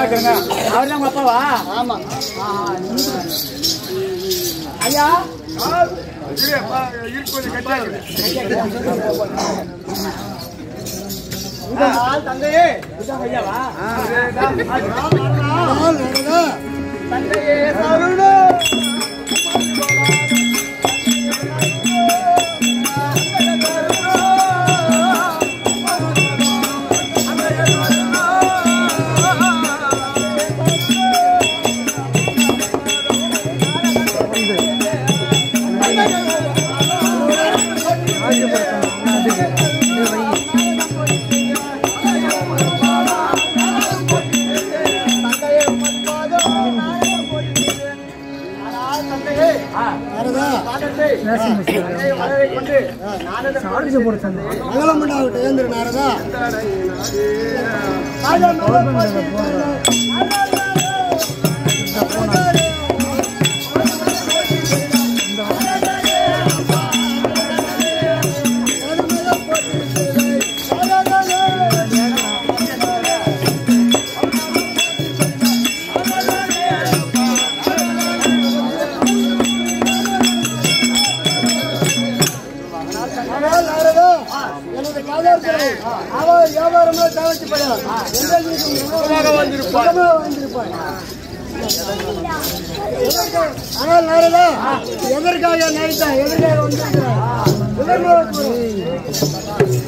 இருக்கிறாங்க அவர் தான் உங்க அப்பாவா ஆமா ஐயா ஆள் தந்தையே இதாங்க ஐயாவா தந்தையே சருண தந்தையே உமது பாதம் நானும் போகிறேன். ஆனால் தந்தையே பாதத்தை தந்தையை வரவை கொண்டு நானும் மங்களம் உண்டாகட்டும் ஏந்திர நாரதா ஆனால் நாரதா எனது காதல் அவர் வியாபாரமே தவிர்த்துப்படார் வந்திருப்பார் வந்திருப்பார் ஆனால் நாரதா எதற்காக நடித்தார் எதற்காக வந்திருக்கிறார் எதற்காக கூறு?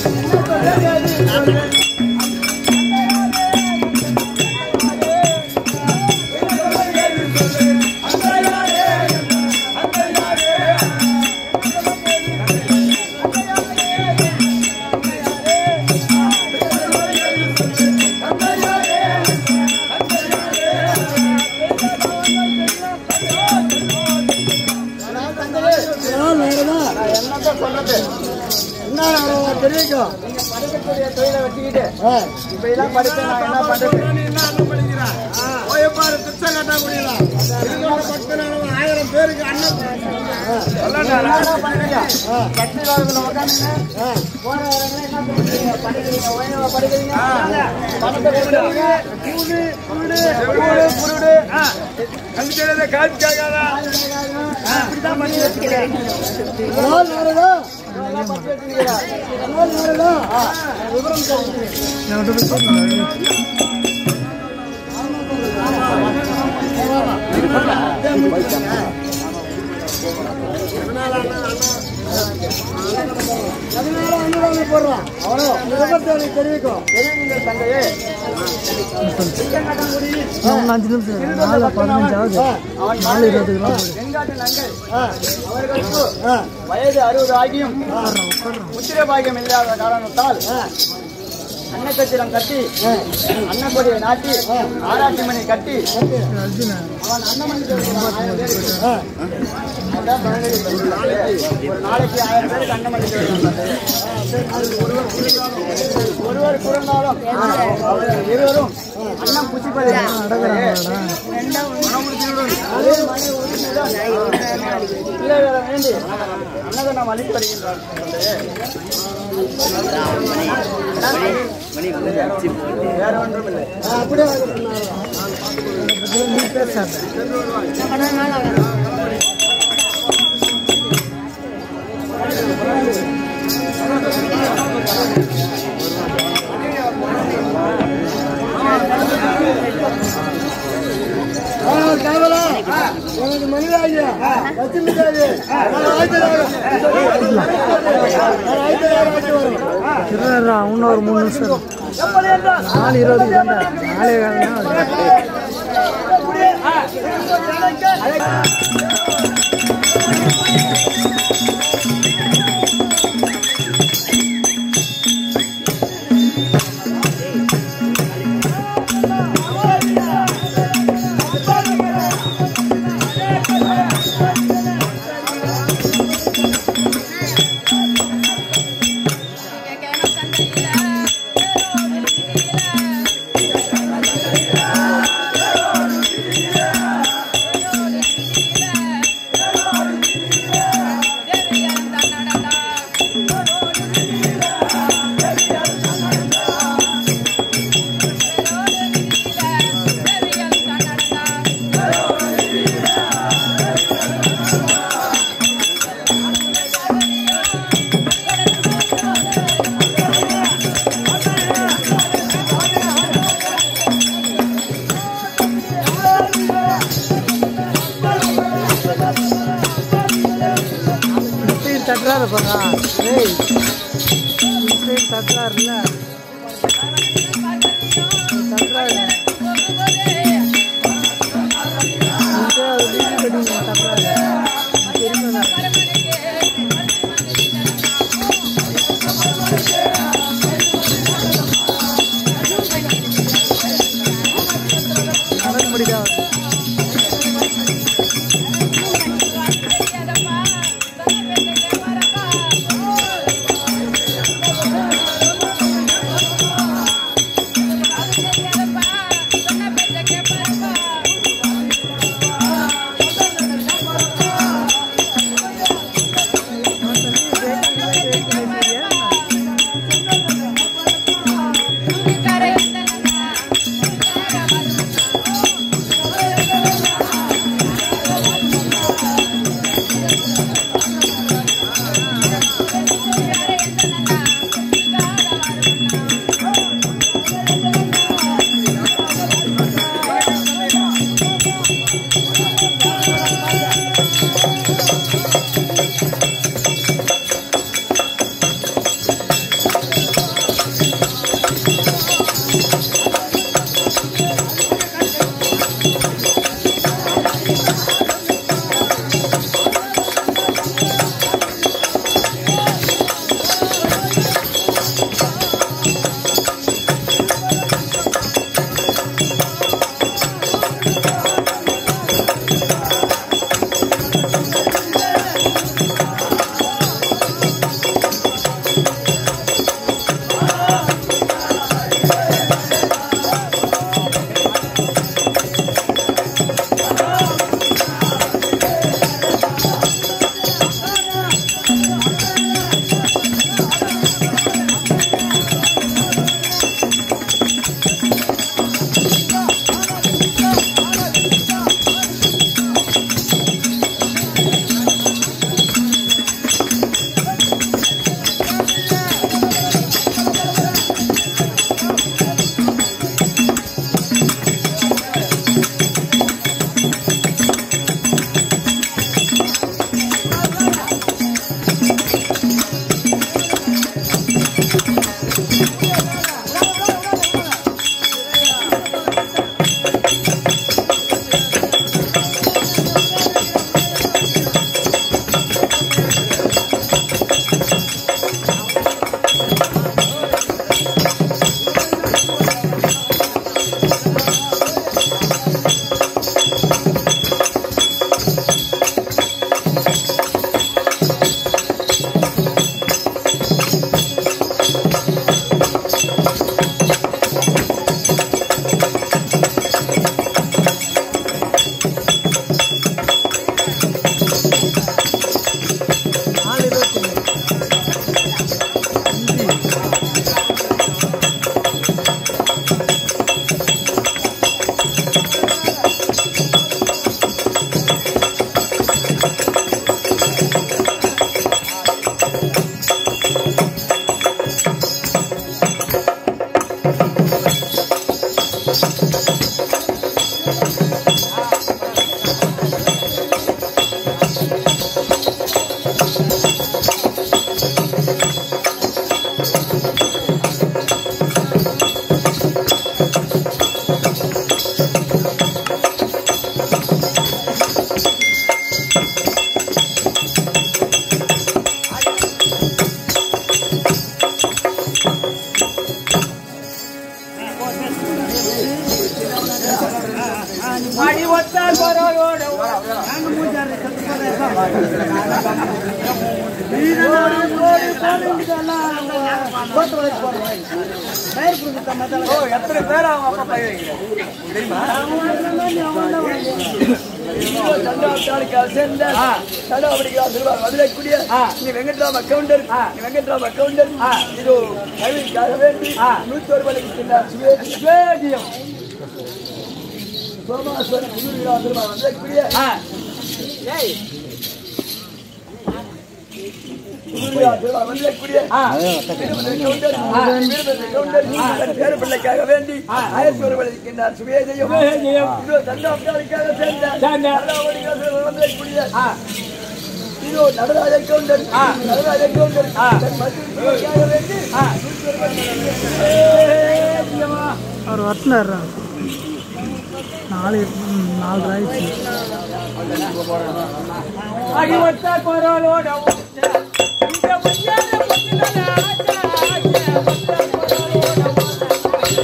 ஆனால் நாரதா என்னத்த சொல்றது என்ன நாரதா தெரிவிக்கும் நீங்க படிக்கக்கூடிய தொழிலை வச்சுக்கிட்டு ஆ. இப்ப இதெல்லாம் படிச்சு நான் என்ன பண்றது ஆயிரம் பேருக்கு அண்ணன் என்னடா பண்றீங்க? கட்சி வாரத்துல உட்காந்துங்க. போற வரவங்க என்ன பண்றீங்க? படிக்கிறீங்க, ஒழுங்கா படிக்கிறீங்க. பணத்தை கொடுக்குறீங்க. கூடு, கூடு, கூடு, குருடு. இப்படிதான் பண்ணி வச்சுக்கிறேன். ஆனால் நாரதா இதெல்லாம் பண்ணி வச்சிருக்கிறேன். ஆனால் நாரதா விவரம் தெரிவிக்கிறேன் அதனால அன்னதானம் போடுறோம் அவ்வளோ விவரத்தை எனக்கு தெரிவிக்கும் தெரியுங்க தங்கையே. அவன் நாலு வெண்காட்டு நங்கை. அவர்களுக்கு ஆ வயது அறுபது ஆகியும் முத்திரை பாக்கியம் இல்லாத காரணத்தால் அன்னக்கச்சிரம் கட்டி அன்னக்கொடியை நாட்டி ஆராய்ச்சி மணி கட்டி அவன் அன்னமணி ஆ அதான் பதினேழு பேர். ஒரு நாளைக்கு ஆயிரம் பேருக்கு அன்னமணி ஒருவர் குறந்தாலும் அவர்கள் இருவரும் அன்னம் புசிப்பதை அதே மணி உறுதியுடன் பிள்ளைகளை வேண்டி அன்னதானம் அளித்து வருகின்றார் வேற ஒன்றும் இல்லை ஆ, அப்படியே ஆகட்டும் நாரதா. ஆ, காவலா, எனக்கு மனிதாகிய லட்சுமி தேவி நான் ஆய்த்ததாக நான் ஆய்த்ததாக ஆய்த்து வரேன் இன்னொரு மூணு நிமிஷம் நாலு இருபது நாலே காலம் ஆ தட்டுறாரு பாருங்க ஏய் இந்த சைடு தட்டுறாருல்ல தட்டுறாரு இந்த அது வீடு கட்டி தட்டுறாரு தெரியுமா நடக்க முடியாது நாலு இருபத்தி அடி ஒத்தால் பரோரோடு ஓ எத்தனை பேர் அவங்க அப்பா பையன் தெரியுமா வெங்கட்ராம் அக்கௌண்டர் வெங்கட்ராம் அக்கௌண்டர் இது கல்விக்காக வேண்டி நூத்தி ஒரு மணிக்கு ஸ்வேதியம் சோமாஸ்வரன் முன்னூறு திரும்ப வந்திருக்கக்கூடிய ஆ பிள்ளைக்காக வேண்டி ஆயிரத்தி ஒரு வழிக்கின்றார் சுவேதையும் சுவேதையும். தண்டாவுக்காக சேர்ந்த சேர்ந்த. வந்திருக்கக்கூடிய ஆ ஐயோ நடராஜ கவுண்டர் நடராஜ கவுண்டர் தன் மத்திய வேண்டி அவர் வரட்டினார் நாலு ம், நாலரை ஆயிடுச்சு அடிவட்ட குரலோட ஓட்ட, இந்த பொய்யான பொண்ணுகள ஆட்ட, ஆட்ட, ஒத்த குரலோட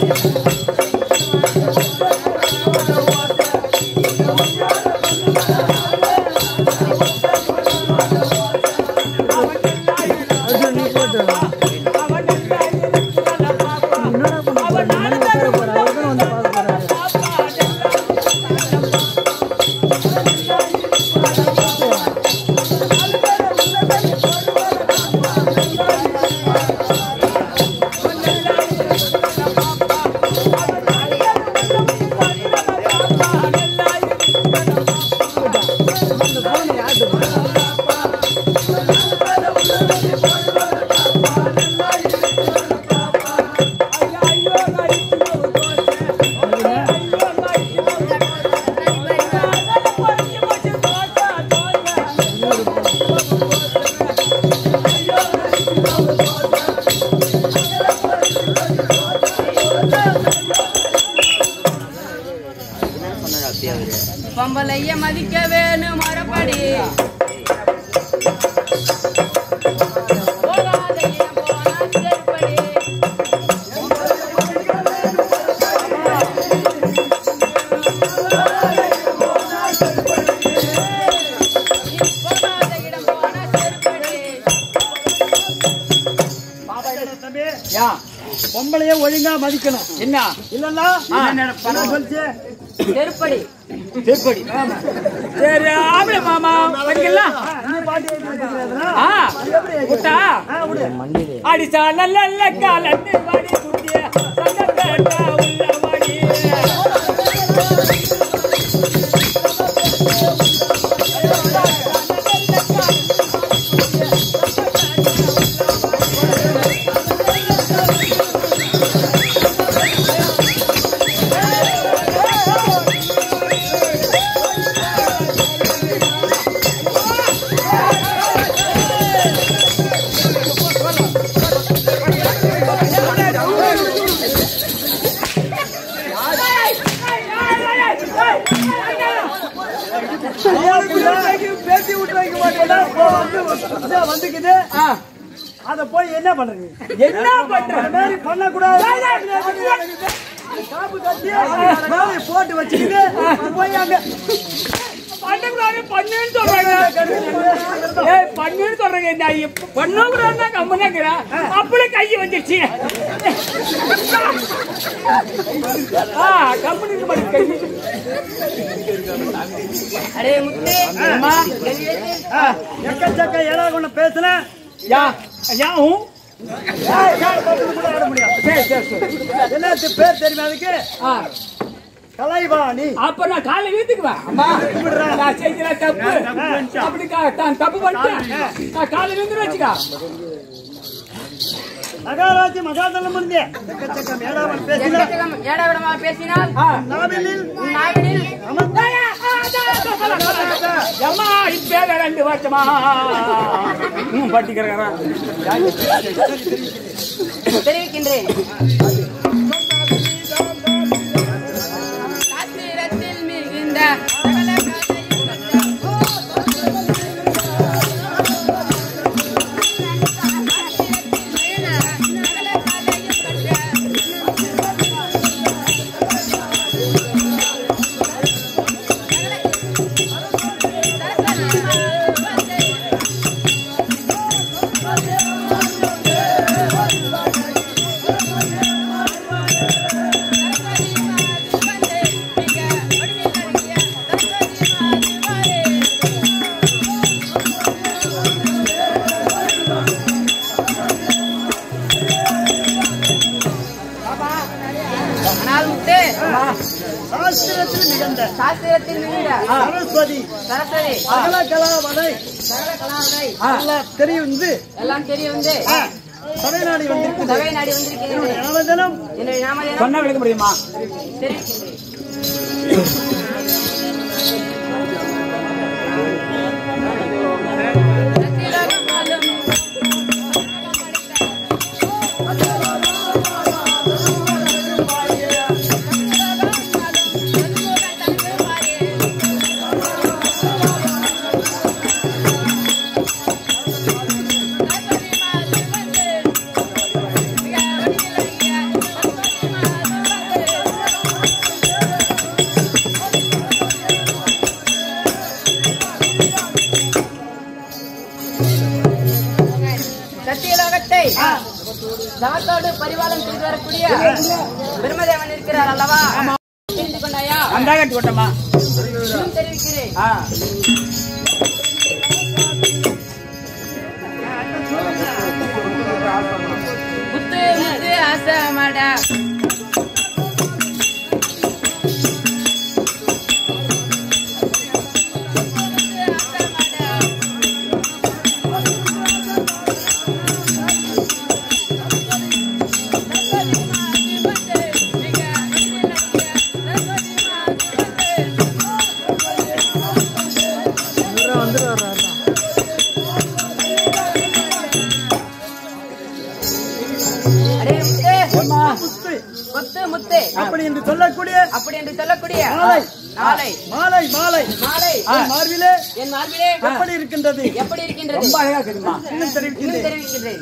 நீ போட்டு அவன் எல்லாம் இருக்கிறத பாப்பா. என்னடா பண்ண போற இந்த மணி உட்கார போற அவர் தான் வந்து பார்க்க போறாரு பொம்பளைய மதிக்க வேணும் மறுபடி போகாத இடம் போனா செருப்படி. போகாத இடம் போனா செருப்படி. யா, பொம்பளைய ஒழுங்கா மதிக்கணும் என்ன இல்லன்னா பணம் சொல்லிச்சு செருப்படி திருப்படி சரி ஆம்பளை மாமா வைக்கலாம் ஆ விட்டா அடிச்சா நல்ல நல்ல காலத்து வாடி குட்டிய சங்க கேட்டா உள்ள வாடி பேசி விட்டு வைக்க மாட்டேடா வந்து வந்துக்குது ஆ, அத போய் என்ன பண்றது என்ன பண்ற அந்த மாதிரி பண்ணக்கூடாது காப்பு கட்டி மேலே போட்டு வச்சுக்கிட்டு போய் அங்க பண்ணக்கூடாது பண்ணுன்னு சொல்றாங்க ஏய் பண்ணுன்னு சொல்றாங்க நான் இப்ப பண்ணக்கூடாதுன்னா கம்மனாக்கிறேன் அப்படியே கை வந்துருச்சு ஆ கம்பெனிக்கு மட்டும் கை அடே முத்து அம்மா எக்கச்சக்க ஏடா கொண்டு பேசுனேன் யா யா ஊ ஆட முடியும் சரி சரி சரி என்னத்து பேர் தெரியுமா அதுக்கு ஆ கலைவாணி அப்ப நான் காலை வீட்டுக்குவேன் அம்மா நான் செய்கிற தப்பு அப்படி கா- நான் தப்பு பண்ணிட்டேன் நான் காலை வீட்டு வச்சுக்கா மகாராஜி மகாதலம் இருந்தே எக்கச்சக்க மேடாவன் பேசின எக்கச்சக்கம் ஏடாவிடமா பேசினால் ஆ நாவலில் உன் நாவினில் அம்மா இப்பே ரெண்டு வருஷமா ம் பட்டிக்கிறேன் தெரிவிக்கின்றேன் சாஸ்திரத்தில் மிகுந்த சகல கதையும் ஆனால் முத்து சாஸ்திரத்தில் மிகுந்த சாஸ்திரத்தில் மிகுந்த சரஸ்வதி சரஸ்வதி சகல கலாவதை சகல கலாவதை எல்லாம் தெரிந்து எல்லாம் தெரிய வந்து சபைநாடி வந்திருக்குது சபை நாடி வந்திருக்கிறது நாமதனம் என்னுடைய நாமதேனம் சொன்னா விளக்க முடியுமா தெரிவிக்கின்றேன் சத்தியலோகத்தை தவத்தோடு பரிபாலம் செய்து வரக்கூடிய பிரம்மதேவன் இருக்கிறார் அல்லவா தெரிந்து கொண்டாயா அந்தா கட்டி விட்டமா இன்னும் தெரிவிக்கிறேன் ஆ முத்து முத்து ஆசமடா அடே முத்து முத்து முத்து அப்படி என்று சொல்லக்கூடிய அப்படி என்று சொல்லக்கூடிய நாளை. நாளை மாலை மாலை மாலை என் மார்பிலே என் மார்பிலே எப்படி இருக்கின்றது எப்படி இருக்கின்றது ரொம்ப அழகா இருக்குமா இன்னும் தெரிவிக்கின்றேன் இன்னும் தெரிவிக்கின்றேன்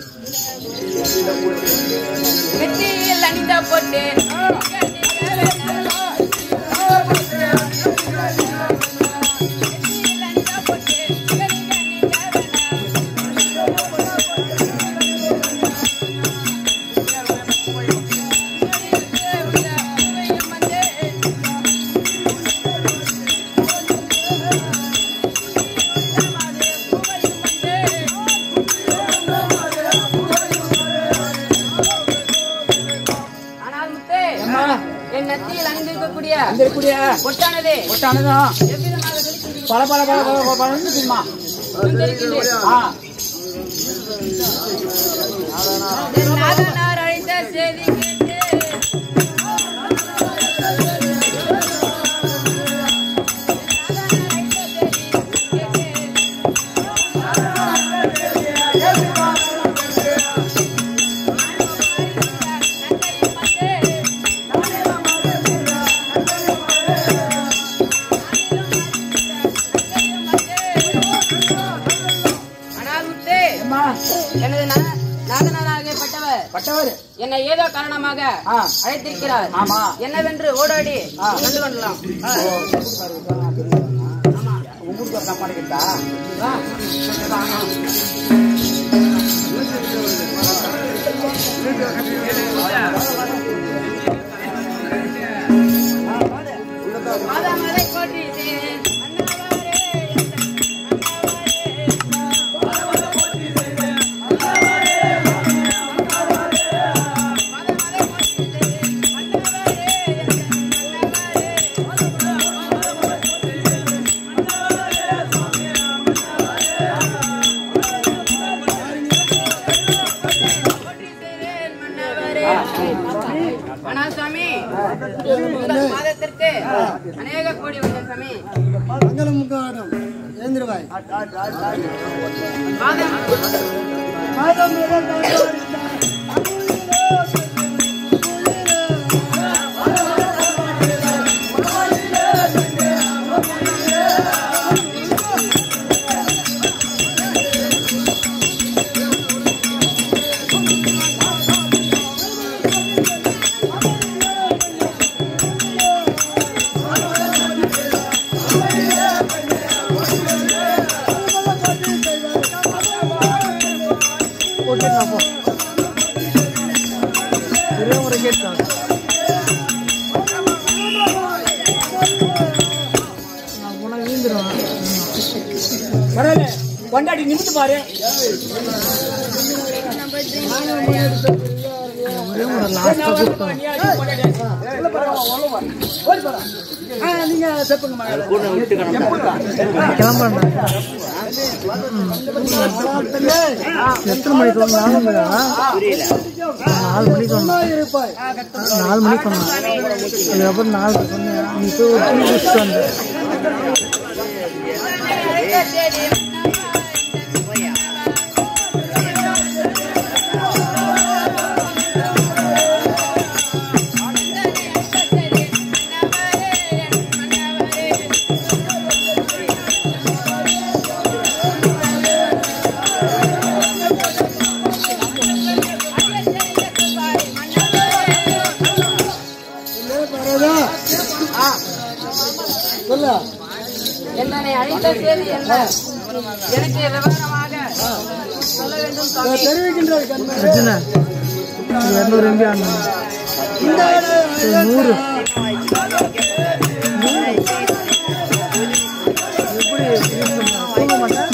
நெற்றியில் அணிந்த போட்டு ஆனால் முத்து என் நெத்தியில் அணிந்திருக்கக்கூடிய இருக்கக்கூடிய பொட்டானது ஒட்டானதும் எவ்விதமாக வெளிச்சம் பல பல பல பல பல பலன்னு இருக்குமா இன்னும் தெரிவிக்கின்றேன் ஆ என் நாதனார் அழைத்த செய்தி கேட்டு ஆனால் முத்து அம்மா எனது நா- நாதனாராகப்பட்டவர் பட்டவர் என்னை ஏதோ காரணமாக ஆ. அழைத்திருக்கிறார் ஆமா. என்னவென்று ஓடோடி கண்டு கொள்ளலாம் உங்களுக்கு ஒரு சம்பாதி கிட்டா மாதா மலை போற்றி செய்வேன். அண்ணாவாரே, அண்ணாவாரே. மாதா மலை போற்றி செய்வேன். அண்ணாவாரே, போற்றி செய்வேன் மன்னவரே. ஆனால் சாமி உங்கள் மாதத்திற்கு அநேக கோடி வந்தேன் சாமி மங்களம் முக்காடம் ஏந்திரவாய் மாதம் மாதம் முதல் ஒரே முறை கேட்டான் நான் போனா வீந்துருவேன் பரவாயில்ல கொண்டாடி நிமித்து பாரு ஒரே முறை லாஸ்டா கூப்பிட்டோம் நீங்க செப்புங்க மகளே. கிளம்புறேன் எத்தனை மணிக்கு வந்தாலும் நாலு மணிக்கு வந்தேன் நாலு மணிக்கு வந்தேன் அதுக்கப்புறம் நாலு சொன்னேன் நீ போய் ஒரு டீ குடிச்சிட்டு வந்தேன் என்னை அழைத்த செய்தி என்ன எனக்கு விவரமாக சொல்ல வேண்டும் சுவாமி தெரிவிக்கின்றது கண்ணு அர்ஜுனா இரநூறு எம்பி ஆடணும் இந்த சரி, நூறு எப்படி யூஸ் பண்ணுறேன் தூங்க மாட்டேன்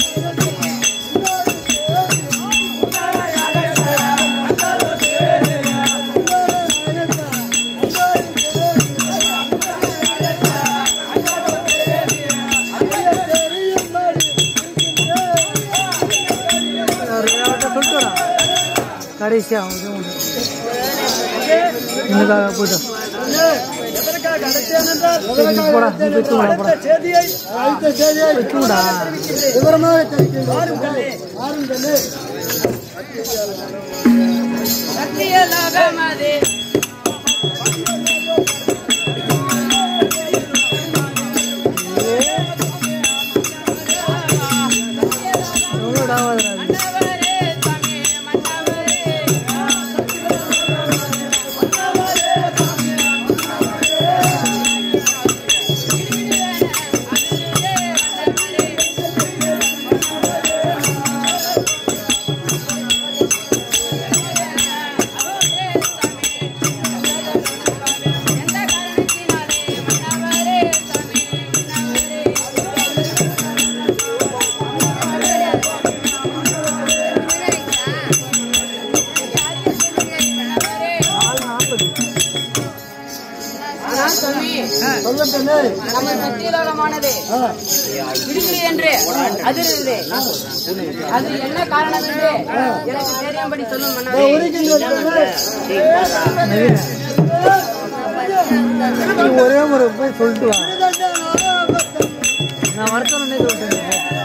ஒரு அவட்ட சொல்லிட்டு வரேன் கடைசியாக அவன் ஒன்று எனக்காக போயிட்டோம் சரி, போடா நீ போய் தூங்கடா போடா செய்தியை அழைத்த செய்தியை தூங்கடா விவரமாக தெரிவிக்கின்றது யாரும் கண்ணு சத்தியலோகமது எவ்வளோடா வராது மன்னவரே சுவாமி மன்னவரே எந்த காரணத்தினாலே மன்னவரே சுவாமி மன்னவரே ஆனால் சுவாமி சொல்ல கண்ணு நம்ம சத்தியலோகமானது விடுகிறது என்று அதிர்கிறது அது என்ன காரணம் என்று எனக்கு தெரியும்படி சொல்லும் மன்னரே. உரைக்கின்றது கண்ணு நீ ஒரே முறை போய் சொல்லிட்டு வா நான் வரத்தோன்னே சொல்லிட்டேன்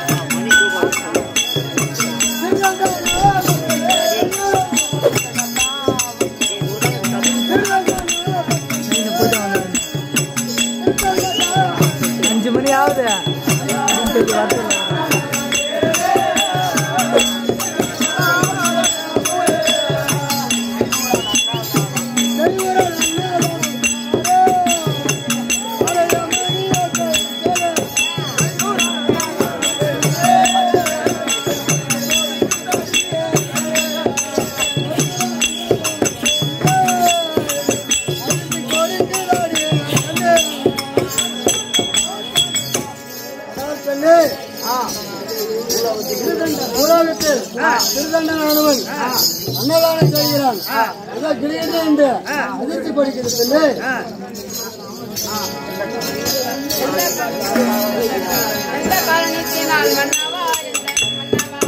நீங்க போயிட்டு வாங்க அஞ்சு மணி ஆகுது அஞ்சு வரத்துல கண்ணு உலகத்தில் திருதண்டனானவன் அன்னதானம் செய்கிறான் ஏதோ கிரீடம் என்று அதிர்ச்சி படிக்கிறது கண்ணு எந்த காரணத்தினால் மன்னவா எந்த மன்னவா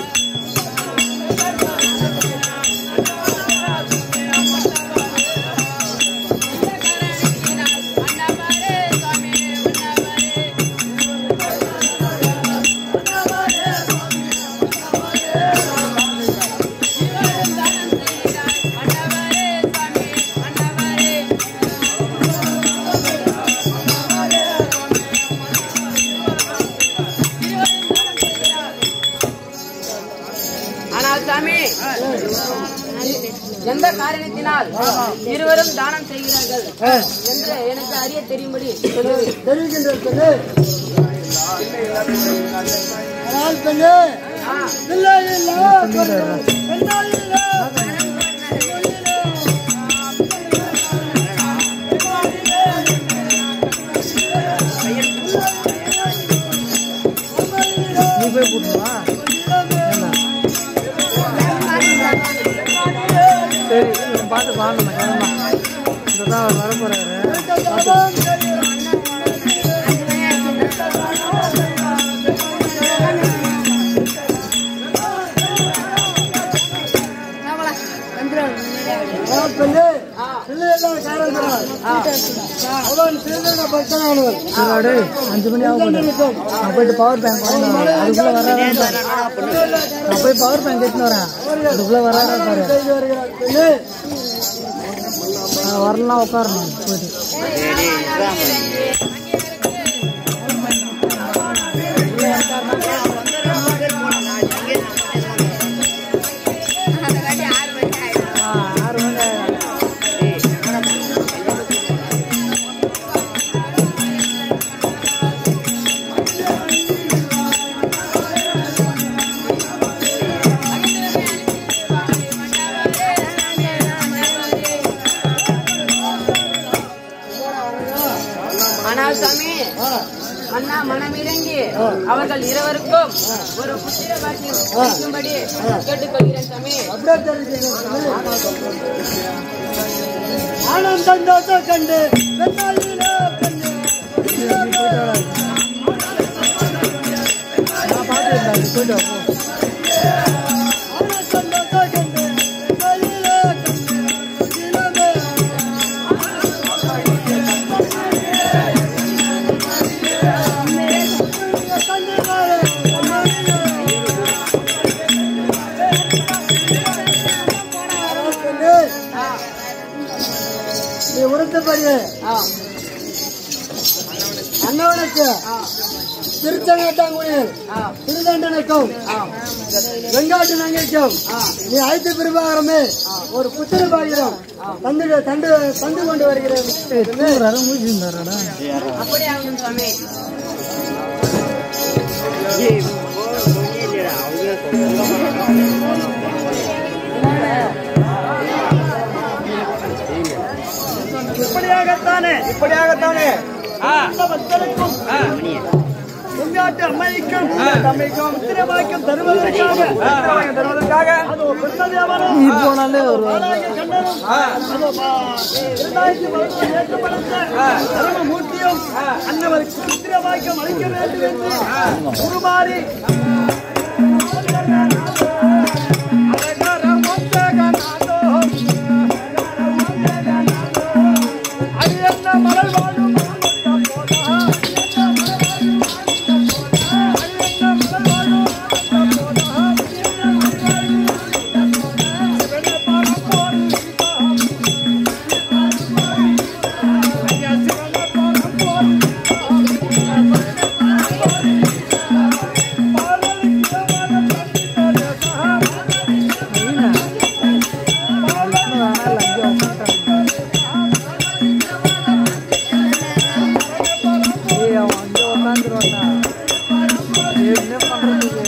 எந்த காரணத்தினால் மன்னவரே சுவாமி மன்னவரே மன்னவரே சுவாமி மன்னவரே ஆனால் சாமி எந்த காரணத்தினால் இருவரும் தானம் செய்கிறார்கள் என்று எனக்கு அறிய தெரியும்படி சொல்லுவேன் தெரிவிக்கின்றது கண்ணு ஆனால் கண்ணு இல்லை இல்லை பெண்ணால் இல்லை நீ போய் கூட்டுவா சரி இவன் பார்த்து வாங்கணும் கிளம்பலாம் இந்த தான் அவர் வர போறாரு ஆனால் கண்ணு இல்லை இல்லை காரணத்தினால் அவன் திருதண்ட பக்தனானவன் சரி அஞ்சு மணி ஆகும் நான் போயிட்டு பவர் பேங்க் வாங்க அதுக்குள்ள வராதான் நான் போய் பவர் பேங்க் எடுத்துன்னு வரேன் அதுக்குள்ள வராதான் பாரு செய்து வருகிறான் கண்ணு நான் வரலாம் உட்காரணும் போயிட்டு ஆ, ஆறு மணி ஆயிடும். அண்ணா மனமிறங்கி அவர்கள் இருவருக்கும் ஒரு புத்திர பாக்கியம் அளிக்கும்படி கேட்டுக்கொள்கிறேன் சாமி அப்படியே தெரிஞ்சுக்கணும் ஆனந்தந்தோத்த கண்டு வெண்ணாயிலே கண்டு நான் பார்த்துருந்தேன் அது போயிட்டு வா, போ. ஆனந்தந்தோத்த கண்டு வெண்ணாயிலே கண்டு இளமே நீ உறுத்தப்படி அண்ணவனுக்கு திருச்செங்கட்டாங்குடியில் திருதண்டனுக்கும் வெங்காட்டு நங்கைக்கும் நீ அழைத்த பிரபாகரமே ஒரு புத்திர பாகிரம் தந்து தந்து தந்து கொண்டு வருகிறேன் ஏய், தூங்குறாரு மூழ்கிருந்தாராடா அப்படி ஆகணும் சாமி இப்படியாகத்தானே இப்படியாகத்தானே பக்தருக்கும் உங்காட்டு அம்மைக்கும் தம்மைக்கும் உத்திரவாக்கியம் தருவதற்காக தருவதற்காக அது ஒரு பிரம்மதேவனும் நீ போனாலே ஒரு ஆராய கண்டனும் அது பா- இரண்டாயிரத்தி பதினொன்று ஏற்றப்படுத்த தர்மமூர்த்தியும் அன்னவருக்கு உத்திரவாக்கியம் அளிக்க வேண்டும் என்று உருமாறி ஏய், அவன் அங்கே உட்காந்துருவான்டா என்ன பண்றதுக்கு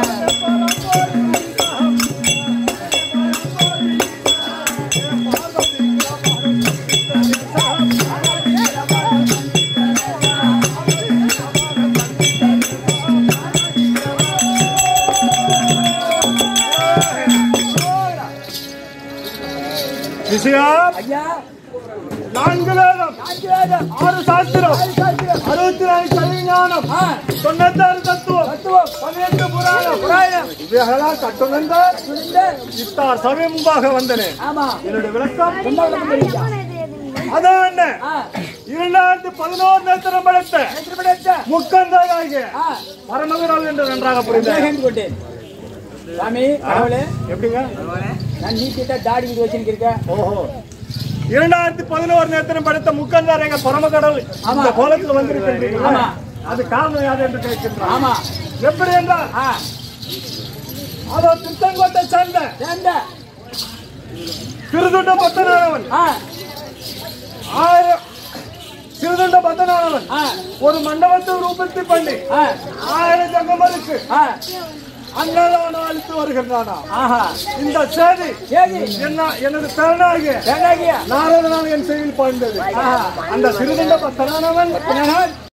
விஷயம் ஐயா நான்கு வேதம் ஆறு சாஸ்திரம் அறுபத்தி நாலு கலைஞானம் ஆ, தொண்ணூத்தாறு தத்துவம் தத்துவம் பதினெட்டு புராணம் புராணம் இவைகளெல்லாம் கட்டுணர்ந்த புரிந்து இத்தார் சமயம் முன்பாக வந்தனேன் ஆமா என்னுடைய விளக்கம் என்ன விளக்கம் தெரியுதா அதான் என்ன ஆ, இரண்டாயிரத்தி பதினோரு நேத்திரம் படைத்த எத்தனை படி எடுத்த? முக்கந்தாகிய ஆ, பரமகரால் என்று நன்றாக புரிந்த ஜெயஹிந்த் கொண்டேன். சாமி கடவுளே எப்படிங்க நான் நீ கிட்ட தாடி இது வச்சிருக்கேன் ஓஹோ இரண்டாயிரத்தி பதினோரு நேத்திரம் படைத்த முக்கந்தாரங்க பரமகடல் ஆமா. இந்த கோலத்தில் வந்திருக்கின்றீங்களா ஆமா. அது காரணம் யாது என்று கேட்கின்றார் ஆமா எப்படி என்றால் ஆ அதோ திருத்தங்கோட்டை சேர்ந்த சேர்ந்த திருதுண்ட பத்தனானவன் ஆ ஆயிரம் திருதுண்ட பத்தனானவன் ஆ ஒரு மண்டபத்தை ரூபத்தி பண்ணி ஆ ஆயிரம் ஜங்கமருக்கு ஆ அன்னதானம் அளித்து வருகின்றானா ஆஹா இந்த செய்தி ஏகி என்ன எனது கருணாகிய வேண்டாகியா நாரதனான் என் செயல் பாய்ந்தது அந்த சிறுதண்ட பத்தனானவன்